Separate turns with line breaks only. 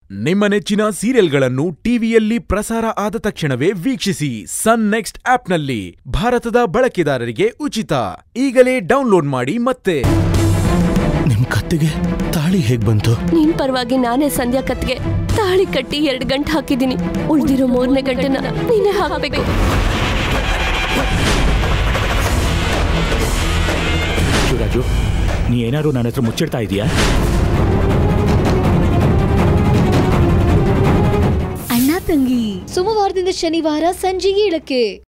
ನಿಮ್ಮ ನೆಚ್ಚಿನ ಸೀರಿಯಲ್ಗಳನ್ನು ಟಿವಿಯಲ್ಲಿ ಪ್ರಸಾರ ಆದ ತಕ್ಷಣವೇ ವೀಕ್ಷಿಸಿ ಸನ್ ನೆಕ್ಸ್ಟ್ ಆಪ್ನಲ್ಲಿ ಭಾರತದ ಬಳಕೆದಾರರಿಗೆ ಉಚಿತ ಈಗಲೇ ಡೌನ್ಲೋಡ್ ಮಾಡಿ ಮತ್ತೆ
ನಿಮ್ ಕತ್ತಿಗೆ ತಾಳಿ ಹೇಗ್ ಬಂತು
ನಿನ್ ಪರವಾಗಿ ನಾನೇ ಸಂಧ್ಯಾ ಕತ್ಗೆ ತಾಳಿ ಕಟ್ಟಿ ಎರಡು ಗಂಟೆ ಹಾಕಿದ್ದೀನಿ ಉಳ್ದಿರೋ ಮೂರನೇ ಗಂಟೆನ ನೀನೇ ಹಾಕ್ಬೇಕು
ಶಿವರಾಜು ನೀ ಏನಾದ್ರು ನನ್ನ ಹತ್ರ ಮುಚ್ಚಿಡ್ತಾ ಇದೀಯಾ
ಅಣ್ಣ ತಂಗಿ ಸೋಮವಾರದಿಂದ ಶನಿವಾರ ಸಂಜೆ ಏಳಕ್ಕೆ